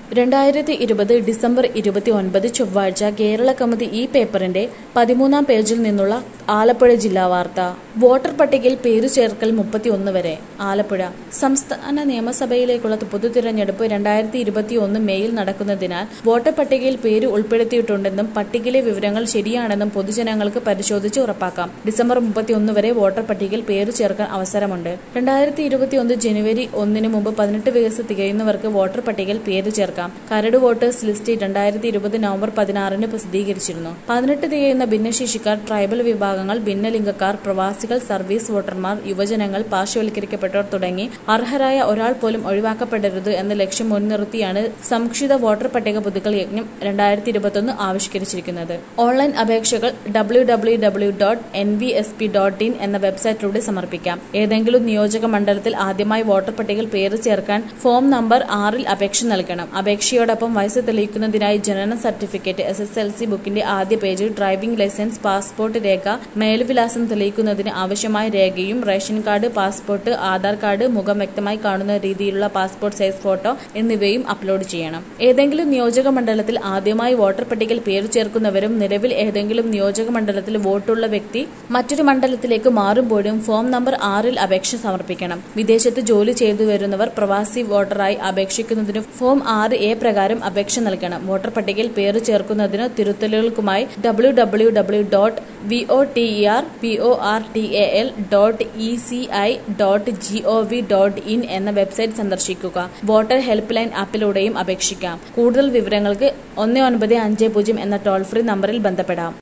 രണ്ടായിരത്തി ഇരുപത് ഡിസംബർ ഇരുപത്തി ഒൻപത് ചൊവ്വാഴ്ച കേരള കൗമുദി ഈ പേപ്പറിന്റെ പതിമൂന്നാം പേജിൽ നിന്നുള്ള ആലപ്പുഴ ജില്ലാ വാർത്ത വോട്ടർ പട്ടികയിൽ പേരു ചേർക്കൽ മുപ്പത്തിയൊന്ന് വരെ ആലപ്പുഴ സംസ്ഥാന നിയമസഭയിലേക്കുള്ള പൊതുതിരഞ്ഞെടുപ്പ് രണ്ടായിരത്തി ഇരുപത്തി ഒന്ന് മെയ്യിൽ നടക്കുന്നതിനാൽ വോട്ടർ പട്ടികയിൽ പേര് ഉൾപ്പെടുത്തിയിട്ടുണ്ടെന്നും പട്ടികയിലെ വിവരങ്ങൾ ശരിയാണെന്നും പൊതുജനങ്ങൾക്ക് പരിശോധിച്ച് ഉറപ്പാക്കാം ഡിസംബർ മുപ്പത്തിയൊന്ന് വരെ വോട്ടർ പട്ടികയിൽ പേര് ചേർക്കാൻ അവസരമുണ്ട് രണ്ടായിരത്തി ഇരുപത്തിയൊന്ന് ജനുവരി ഒന്നിന് മുമ്പ് പതിനെട്ട് വയസ്സ് തികയുന്നവർക്ക് വോട്ടർ പട്ടികയിൽ പേര് ചേർക്കാം കരട് വോട്ടേഴ്സ് ലിസ്റ്റ് രണ്ടായിരത്തി ഇരുപത് നവംബർ പതിനാറിന് പ്രസിദ്ധീകരിച്ചിരുന്നു പതിനെട്ട് തികയുന്ന ഭിന്നശേഷിക്കാർ ട്രൈബൽ വിഭാഗങ്ങൾ ഭിന്നലിംഗക്കാർ പ്രവാസികൾ സർവീസ് വോട്ടർമാർ യുവജനങ്ങൾ പാർശ്വവൽക്കരിക്കപ്പെട്ടവർ തുടങ്ങി അർഹരായ ഒരാൾ പോലും ഒഴിവാക്കപ്പെടരുത് എന്ന ലക്ഷ്യം മുൻനിർത്തിയാണ് സംക്ഷിത വോട്ടർ പട്ടിക പുതുക്കൽ യജ്ഞം രണ്ടായിരത്തി ഇരുപത്തൊന്ന് ആവിഷ്കരിച്ചിരിക്കുന്നത് ഓൺലൈൻ അപേക്ഷകൾ W W W dot N V S P dot in എന്ന വെബ്സൈറ്റിലൂടെ സമർപ്പിക്കാം ഏതെങ്കിലും നിയോജക മണ്ഡലത്തിൽ ആദ്യമായി വോട്ടർ പട്ടികയിൽ പേര് ചേർക്കാൻ ഫോം നമ്പർ ആറിൽ അപേക്ഷ നൽകണം അപേക്ഷയോടൊപ്പം വയസ്സ് തെളിയിക്കുന്നതിനായി ജനന certificate S S L C ബുക്കിന്റെ ആദ്യ പേജ് ഡ്രൈവിംഗ് ലൈസൻസ് പാസ്പോർട്ട് രേഖ മേൽവിലാസം തെളിയിക്കുന്നതിന് ആവശ്യമായ രേഖയും ration card passport Aadhaar card മുഖം വ്യക്തമായി കാണുന്ന രീതിയിലുള്ള പാസ്പോർട്ട് സൈസ് ഫോട്ടോ എന്നിവയും അപ്ലോഡ് ചെയ്യണം ഏതെങ്കിലും നിയോജക മണ്ഡലത്തിൽ ആദ്യമായി വോട്ടർ പട്ടികയിൽ പേര് ചേർക്കുന്നവരും നിലവിൽ ഏതെങ്കിലും നിയോജക മണ്ഡലത്തിൽ വോട്ടുള്ള വ്യക്തി മറ്റൊരു മണ്ഡലത്തിലേക്ക് മാറുമ്പോഴും ഫോം നമ്പർ ആറിൽ അപേക്ഷ സമർപ്പിക്കണം വിദേശത്ത് ജോലി ചെയ്തു വരുന്നവർ പ്രവാസി വോട്ടറായി അപേക്ഷിക്കുന്നതിന് ഫോം ആറ് എ പ്രകാരം അപേക്ഷ നൽകണം വോട്ടർ പട്ടികയിൽ പേര് ചേർക്കുന്നതിന് തിരുത്തലുകൾക്കുമായി W W W dot V O T E R P O R T A L dot E C I dot G O V dot in എന്ന വെബ്സൈറ്റ് സന്ദർശിക്കുക വോട്ടർ ഹെൽപ്പ് ലൈൻ ആപ്പിലൂടെയും അപേക്ഷിക്കാം കൂടുതൽ വിവരങ്ങൾക്ക് ഒന്ന് ഒൻപത് അഞ്ച് പൂജ്യം എന്ന ടോൾ ഫ്രീ നമ്പറിൽ ബന്ധപ്പെടാം